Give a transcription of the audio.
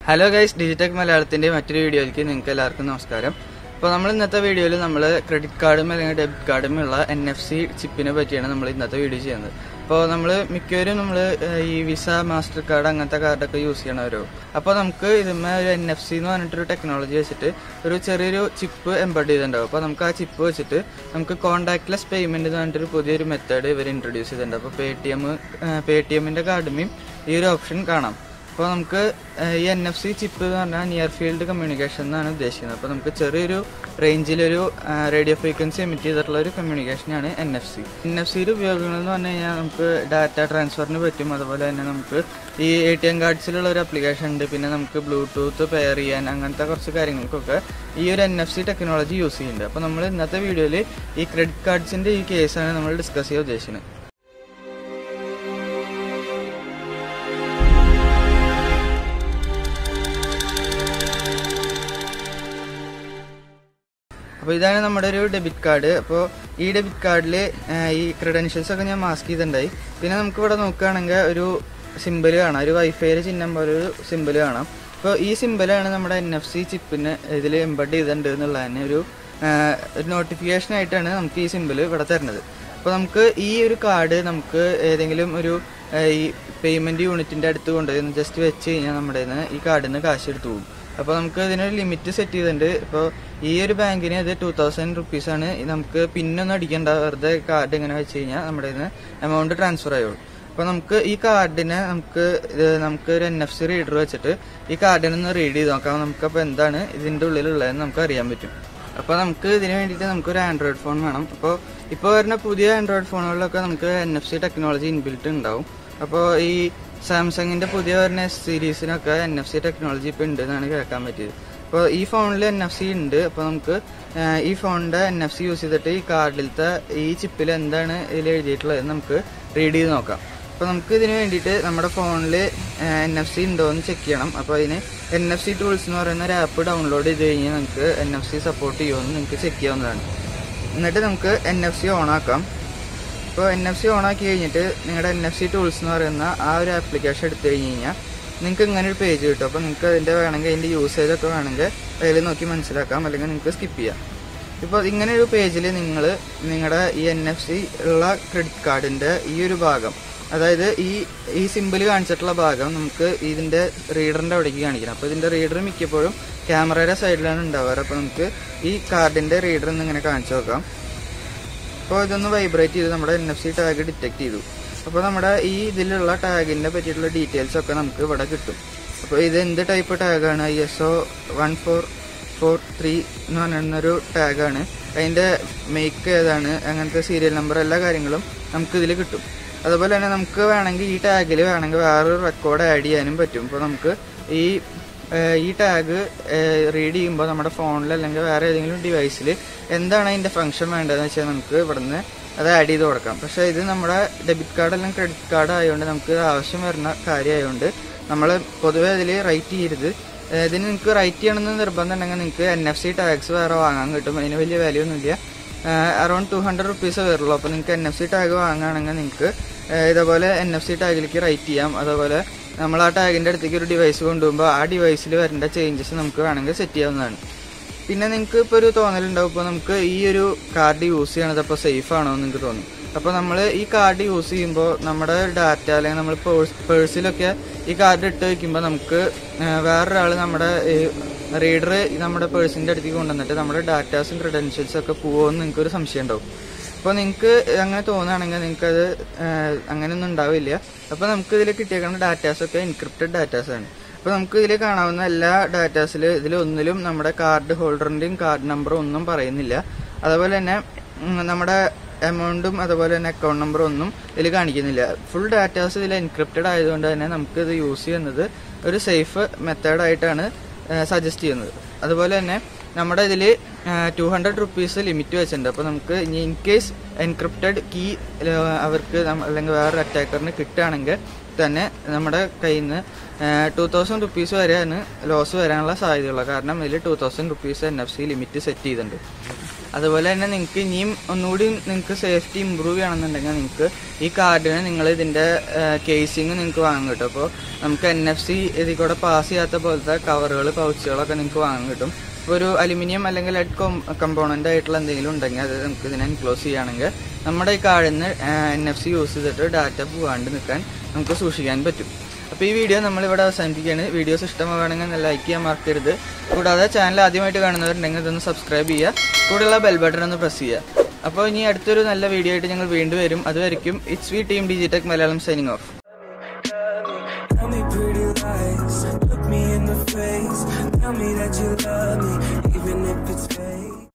Hello guys ഡിജിറ്റെക് മലയാളത്തിന്റെ മറ്റൊരു വീഡിയോയിലേക്ക് നിങ്ങൾക്ക് എല്ലാവർക്കും നമസ്കാരം അപ്പോൾ നമ്മൾ ഇന്നത്തെ വീഡിയോയിൽ നമ്മൾ ക്രെഡിറ്റ് കാർഡും അല്ലെങ്കിൽ ഡെബിറ്റ് കാർഡും ഉള്ള എൻ എഫ് സി ചിപ്പിനെ പറ്റിയാണ് നമ്മൾ ഇന്നത്തെ വീഡിയോ ചെയ്യുന്നത് അപ്പോൾ നമ്മൾ മിക്കവരും നമ്മൾ ഈ വിസ മാസ്റ്റർ കാർഡ് അങ്ങനത്തെ കാർഡൊക്കെ യൂസ് ചെയ്യണവരോ അപ്പോൾ നമുക്ക് ഇതിന്മേ ഒരു എൻ എഫ് സി എന്ന് പറഞ്ഞിട്ടൊരു ടെക്നോളജി വെച്ചിട്ട് ഒരു ചെറിയൊരു ചിപ്പ് എംബഡ് ചെയ്തിട്ടുണ്ടാവും അപ്പോൾ നമുക്ക് ആ ചിപ്പ് വെച്ചിട്ട് നമുക്ക് കോൺടാക്ട്ലെസ് പേയ്മെന്റ് എന്ന് പറഞ്ഞിട്ടൊരു പുതിയൊരു മെത്തേഡ് ഇവർ ഇൻട്രൊഡ്യൂസ് ചെയ്തിട്ടുണ്ട് അപ്പോൾ പേ ടി എം പേ ടി എമ്മിൻ്റെ കാർഡുമേയും ഈ ഒരു ഓപ്ഷൻ കാണാം അപ്പോൾ നമുക്ക് ഈ എൻ എഫ് സി ചിപ്പ് എന്ന് പറഞ്ഞാൽ നിയർ ഫീൽഡ് കമ്മ്യൂണിക്കേഷൻ എന്നാണ് ഉദ്ദേശിക്കുന്നത് അപ്പോൾ നമുക്ക് ചെറിയൊരു റേഞ്ചിലൊരു റേഡിയോ ഫ്രീക്വൻസി എമിറ്റ് ചെയ്തിട്ടുള്ള ഒരു കമ്മ്യൂണിക്കേഷനാണ് എൻ എഫ് സി എൻ എഫ് സിയുടെ ഉപയോഗങ്ങൾ എന്ന് പറഞ്ഞു കഴിഞ്ഞാൽ നമുക്ക് ഡാറ്റ ട്രാൻസ്ഫറിന് പറ്റും അതുപോലെ തന്നെ നമുക്ക് ഈ എ ടി എം കാർഡ്സിലുള്ള ഒരു ആപ്ലിക്കേഷൻ ഉണ്ട് പിന്നെ നമുക്ക് ബ്ലൂടൂത്ത് പെയർ ചെയ്യാൻ അങ്ങനത്തെ കുറച്ച് കാര്യങ്ങൾക്കൊക്കെ ഈ ഒരു N F C technology use ചെയ്യുന്നുണ്ട് അപ്പോൾ നമ്മൾ ഇന്നത്തെ വീഡിയോയിൽ ഈ ക്രെഡിറ്റ് കാർഡ്സിൻ്റെ ഈ കേസാണ് നമ്മൾ ഡിസ്കസ് ചെയ്യാൻ ഉദ്ദേശിക്കുന്നത് അപ്പോൾ ഇതാണ് നമ്മുടെ ഒരു ഡെബിറ്റ് കാർഡ് അപ്പോൾ ഈ ഡെബിറ്റ് കാർഡിൽ ഈ ക്രെഡൻഷ്യൽസ് ഒക്കെ ഞാൻ മാസ്ക് ചെയ്തിട്ടുണ്ടായി പിന്നെ നമുക്ക് ഇവിടെ നോക്കുകയാണെങ്കിൽ ഒരു സിമ്പിൾ കാണാം ഒരു വൈഫൈയുടെ ചിഹ്നം പോലെ ഒരു സിമ്പിൾ കാണാം അപ്പോൾ ഈ സിമ്പിളാണ് നമ്മുടെ എൻ എഫ് സി ചിപ്പിന് ഇതിൽ എംബഡ് ചെയ്തിട്ടുണ്ട് എന്നുള്ളതിന് ഒരു ഒരു നോട്ടിഫിക്കേഷൻ ആയിട്ടാണ് നമുക്ക് ഈ സിമ്പിൾ ഇവിടെ തരുന്നത് അപ്പോൾ നമുക്ക് ഈ ഒരു കാർഡ് നമുക്ക് ഏതെങ്കിലും ഒരു ഈ പേയ്മെൻറ്റ് യൂണിറ്റിൻ്റെ അടുത്ത് കൊണ്ടുപോയി ജസ്റ്റ് വെച്ച് കഴിഞ്ഞാൽ നമ്മുടെ ഈ കാർഡിൽ നിന്ന് കാശ് എടുത്തു പോകും അപ്പോൾ നമുക്ക് ഇതിനൊരു ലിമിറ്റ് സെറ്റ് ചെയ്തിട്ടുണ്ട് ഇപ്പോൾ ഈ ഒരു ബാങ്കിന് ഇത് ടൂ തൗസൻഡ് റുപ്പീസാണ് നമുക്ക് പിന്നൊന്നും അടിക്കേണ്ട വെറുതെ കാർഡ് ഇങ്ങനെ വെച്ച് കഴിഞ്ഞാൽ നമ്മുടെ ഇതിന് എമൗണ്ട് ട്രാൻസ്ഫർ ആയുള്ളൂ അപ്പോൾ നമുക്ക് ഈ കാർഡിനെ നമുക്ക് ഇത് നമുക്ക് ഒരു എൻ എഫ് സി റീഡർ വെച്ചിട്ട് ഈ കാർഡിനൊന്ന് റീഡ് ചെയ്ത് നോക്കാം നമുക്കപ്പോൾ എന്താണ് ഇതിൻ്റെ ഉള്ളിലുള്ളതെന്ന് നമുക്ക് അറിയാൻ പറ്റും അപ്പോൾ നമുക്ക് ഇതിന് വേണ്ടിയിട്ട് നമുക്കൊരു ആൻഡ്രോയിഡ് ഫോൺ വേണം അപ്പോൾ ഇപ്പോൾ വരുന്ന പുതിയ ആൻഡ്രോയിഡ് ഫോണുകളിലൊക്കെ നമുക്ക് N F C technology inbuilt ഉണ്ടാവും അപ്പോൾ ഈ സാംസങ്ങിന്റെ പുതിയ വരുന്ന എസ് സീരീസിനൊക്കെ എൻ എഫ് സി ടെക്നോളജി ഇപ്പോൾ ഉണ്ട് എന്നാണ് കേൾക്കാൻ പറ്റിയത് അപ്പോൾ ഈ ഫോണിൽ എൻ എഫ് സി ഉണ്ട് അപ്പോൾ നമുക്ക് ഈ ഫോണിന്റെ എൻ എഫ് സി യൂസ് ചെയ്തിട്ട് ഈ കാർഡിലത്തെ ഈ ചിപ്പിൽ എന്താണ് ഇതിൽ എഴുതിയിട്ടുള്ളത് നമുക്ക് റീഡ് ചെയ്ത് നോക്കാം അപ്പോൾ നമുക്ക് ഇതിന് വേണ്ടിയിട്ട് നമ്മുടെ ഫോണിൽ എൻ എഫ് സി ഉണ്ടോ എന്ന് ചെക്ക് ചെയ്യണം അപ്പോൾ അതിന് എൻ എഫ് സി ടൂൾസ് എന്ന് പറയുന്ന ഒരു ആപ്പ് ഡൗൺലോഡ് ചെയ്ത് കഴിഞ്ഞാൽ നമുക്ക് എൻ എഫ് സി സപ്പോർട്ട് ചെയ്യുമെന്ന് നിങ്ങൾക്ക് ചെക്ക് ചെയ്യാവുന്നതാണ് എന്നിട്ട് നമുക്ക് എൻ എഫ് സി ഓൺ ആക്കാം ഇപ്പോൾ എൻ എഫ് സി ഓൺ ആക്കി കഴിഞ്ഞിട്ട് നിങ്ങളുടെ എൻ എഫ് സി ടൂൾസ് എന്ന് പറയുന്ന ആ ഒരു ആപ്ലിക്കേഷൻ എടുത്തു കഴിഞ്ഞ് കഴിഞ്ഞാൽ നിങ്ങൾക്ക് ഇങ്ങനെ ഒരു പേജ് കിട്ടും അപ്പോൾ നിങ്ങൾക്ക് അതിൻ്റെ വേണമെങ്കിൽ അതിൻ്റെ യൂസേജ് ഒക്കെ വേണമെങ്കിൽ അതിൽ നോക്കി മനസ്സിലാക്കാം അല്ലെങ്കിൽ നിങ്ങൾക്ക് സ്കിപ്പ് ചെയ്യാം ഇപ്പോൾ ഇങ്ങനെ ഒരു പേജിൽ നിങ്ങൾ നിങ്ങളുടെ ഈ എൻ എഫ് സി ഉള്ള ക്രെഡിറ്റ് കാർഡിൻ്റെ ഈ ഒരു ഭാഗം അതായത് ഈ ഈ സിമ്പിൾ കാണിച്ചിട്ടുള്ള ഭാഗം നമുക്ക് ഇതിൻ്റെ റീഡറിൻ്റെ അവിടേക്ക് കാണിക്കണം അപ്പോൾ ഇതിൻ്റെ റീഡർ മിക്കപ്പോഴും ക്യാമറയുടെ സൈഡിലാണ് ഉണ്ടാവാറ് അപ്പോൾ നമുക്ക് ഈ കാർഡിൻ്റെ റീഡർ ഒന്ന് ഇങ്ങനെ കാണിച്ചു നോക്കാം അപ്പോൾ ഇതൊന്ന് വൈബ്രേറ്റ് ചെയ്ത് നമ്മുടെ N F C tag detect ചെയ്തു അപ്പോൾ നമ്മുടെ ഈ ഇതിലുള്ള ടാഗിനെ പറ്റിയിട്ടുള്ള ഡീറ്റെയിൽസ് ഒക്കെ നമുക്ക് ഇവിടെ കിട്ടും അപ്പോൾ ഇത് എന്ത് ടൈപ്പ് ടാഗാണ് I S O one four four three എന്ന് പറയുന്നൊരു ടാഗാണ് അതിൻ്റെ മേക്ക് ഏതാണ് അങ്ങനത്തെ സീരിയൽ നമ്പർ എല്ലാ കാര്യങ്ങളും നമുക്ക് ഇതിൽ കിട്ടും അതുപോലെ തന്നെ നമുക്ക് വേണമെങ്കിൽ ഈ ടാഗിൽ വേണമെങ്കിൽ വേറൊരു റെക്കോർഡ് ആഡ് ചെയ്യാനും പറ്റും ഇപ്പോൾ നമുക്ക് ഈ ഈ ടാഗ് റീഡ് ചെയ്യുമ്പോൾ നമ്മുടെ ഫോണിൽ അല്ലെങ്കിൽ വേറെ ഏതെങ്കിലും ഡിവൈസിൽ എന്താണ് അതിൻ്റെ ഫംഗ്ഷൻ വേണ്ടതെന്ന് വെച്ചാൽ നമുക്ക് ഇവിടുന്ന് അത് ആഡ് ചെയ്ത് കൊടുക്കാം പക്ഷേ ഇത് നമ്മുടെ ഡെബിറ്റ് കാർഡ് അല്ലെങ്കിൽ ക്രെഡിറ്റ് കാർഡ് ആയതുകൊണ്ട് നമുക്ക് ആവശ്യം വരുന്ന കാര്യമായതുകൊണ്ട് നമ്മൾ പൊതുവേ അതിൽ റൈറ്റ് ചെയ്യരുത് ഇതിന് നിങ്ങൾക്ക് റൈറ്റ് ചെയ്യണമെന്ന് നിർബന്ധം ഉണ്ടെങ്കിൽ നിങ്ങൾക്ക് എൻ എഫ് സി ടാഗ്സ് വേറെ വാങ്ങാൻ കിട്ടും അതിന് വലിയ വാല്യൂ ഒന്നുമില്ല അറൗണ്ട് ടു ഹൺഡ്രഡ് റുപ്പീസ് വരുള്ളൂ അപ്പോൾ നിങ്ങൾക്ക് എൻ എഫ് സി ടാഗ് വാങ്ങുകയാണെങ്കിൽ നിങ്ങൾക്ക് ഇതേപോലെ എൻ എഫ് സി ടാഗിലേക്ക് റൈറ്റ് ചെയ്യാം അതുപോലെ നമ്മൾ ആ ടാഗിൻ്റെ അടുത്തേക്ക് ഒരു ഡിവൈസ് കൊണ്ടുപോകുമ്പോൾ ആ ഡിവൈസിൽ വരേണ്ട ചേഞ്ചസ് നമുക്ക് വേണമെങ്കിൽ സെറ്റ് ചെയ്യാവുന്നതാണ് പിന്നെ നിങ്ങൾക്ക് ഇപ്പോൾ ഒരു തോന്നലുണ്ടാവും ഇപ്പോൾ നമുക്ക് ഈ ഒരു കാർഡ് യൂസ് ചെയ്യണത് അപ്പോൾ സേഫ് ആണോ എന്ന് നിങ്ങൾക്ക് തോന്നും അപ്പോൾ നമ്മൾ ഈ കാർഡ് യൂസ് ചെയ്യുമ്പോൾ നമ്മുടെ ഡാറ്റ അല്ലെങ്കിൽ നമ്മൾ പേഴ്സിലൊക്കെ ഈ കാർഡ് ഇട്ട് വയ്ക്കുമ്പോൾ നമുക്ക് വേറൊരാൾ നമ്മുടെ റീഡർ നമ്മുടെ പേഴ്സിൻ്റെ അടുത്തേക്ക് കൊണ്ടുവന്നിട്ട് നമ്മുടെ ഡാറ്റാസും ക്രെഡൻഷ്യൽസും ഒക്കെ പോകുമെന്ന് നിങ്ങൾക്ക് ഒരു സംശയം ഉണ്ടാവും അപ്പോൾ നിങ്ങൾക്ക് അങ്ങനെ തോന്നുകയാണെങ്കിൽ നിങ്ങൾക്ക് അത് അങ്ങനെയൊന്നും ഉണ്ടാവില്ല അപ്പോൾ നമുക്ക് ഇതിൽ കിട്ടിയേക്കുന്ന ഡാറ്റാസൊക്കെ എൻക്രിപ്റ്റഡ് ഡാറ്റാസ് ആണ് അപ്പോൾ നമുക്ക് ഇതിൽ കാണാവുന്ന എല്ലാ ഡാറ്റാസിൽ ഇതിൽ ഒന്നിലും നമ്മുടെ കാർഡ് ഹോൾഡറിൻ്റെയും കാർഡ് നമ്പറും ഒന്നും പറയുന്നില്ല അതുപോലെ തന്നെ നമ്മുടെ എമൗണ്ടും അതുപോലെ തന്നെ അക്കൗണ്ട് നമ്പറും ഒന്നും ഇതിൽ കാണിക്കുന്നില്ല ഫുൾ ഡാറ്റാസ് ഇതിൽ എൻക്രിപ്റ്റഡ് ആയതുകൊണ്ട് തന്നെ നമുക്ക് ഇത് യൂസ് ചെയ്യുന്നത് ഒരു സേഫ് മെത്തേഡായിട്ടാണ് സജസ്റ്റ് ചെയ്യുന്നത് അതുപോലെ തന്നെ നമ്മുടെ ഇതിൽ ടു ഹൺഡ്രഡ് റുപ്പീസ് ലിമിറ്റ് വെച്ചിട്ടുണ്ട് അപ്പോൾ നമുക്ക് ഇനി ഇൻ കേസ് എൻക്രിപ്റ്റഡ് കീ അവർക്ക് അല്ലെങ്കിൽ വേറൊരു അറ്റാക്കറിന് കിട്ടുകയാണെങ്കിൽ തന്നെ നമ്മുടെ കയ്യിൽ നിന്ന് ടു തൗസൻഡ് റുപ്പീസ് വരെയാണ് ലോസ് വരാനുള്ള സാധ്യതയുള്ളത് കാരണം ഇതിൽ two thousand rupees N F C limit set ചെയ്തിട്ടുണ്ട് അതുപോലെ തന്നെ നിങ്ങൾക്ക് ഇനിയും ഒന്നുകൂടി നിങ്ങൾക്ക് സേഫ്റ്റി ഇമ്പ്രൂവ് ചെയ്യണമെന്നുണ്ടെങ്കിൽ നിങ്ങൾക്ക് ഈ കാർഡിന് നിങ്ങൾ ഇതിന്റെ കേസിങ് നിങ്ങൾക്ക് വാങ്ങാൻ കിട്ടും അപ്പോൾ നമുക്ക് എൻ എഫ് സി ഇതിൽ കൂടെ പാസ് ചെയ്യാത്ത പോലത്തെ കവറുകൾ പൗച്ചുകളൊക്കെ നിങ്ങൾക്ക് വാങ്ങാൻ കിട്ടും ഇപ്പോൾ ഒരു അലുമിനിയം അല്ലെങ്കിൽ ലെഡ് കമ്പോണന്റ് ആയിട്ടുള്ള എന്തെങ്കിലും ഉണ്ടെങ്കിൽ അത് നമുക്ക് ഇതിനെ എൻക്ലോസ് ചെയ്യുകയാണെങ്കിൽ നമ്മുടെ ഈ കാർഡിൽ നിന്ന് എൻ എഫ് സി യൂസ് ചെയ്തിട്ട് ഡാറ്റ പോകാണ്ട് നിൽക്കാൻ നമുക്ക് സൂക്ഷിക്കാൻ പറ്റും അപ്പോൾ ഈ വീഡിയോ നമ്മളിവിടെ അവസാനിപ്പിക്കുകയാണ് വീഡിയോസ് ഇഷ്ടമാവുകയാണെങ്കിൽ ലൈക്ക് ചെയ്യാൻ മറക്കരുത് കൂടാതെ ചാനൽ ആദ്യമായിട്ട് കാണുന്നവരുണ്ടെങ്കിൽ ഇതൊന്ന് സബ്സ്ക്രൈബ് ചെയ്യുക കൂടെയുള്ള ബെൽ ബട്ടൺ ഒന്ന് പ്രസ് ചെയ്യുക അപ്പോൾ ഇനി അടുത്തൊരു നല്ല വീഡിയോ ആയിട്ട് ഞങ്ങൾ വീണ്ടും വരും അതുവരെയും it's V team Digitech Malayalam signing off Tell me pretty lies, look me in the face. Tell me that you love me, even if it's fake.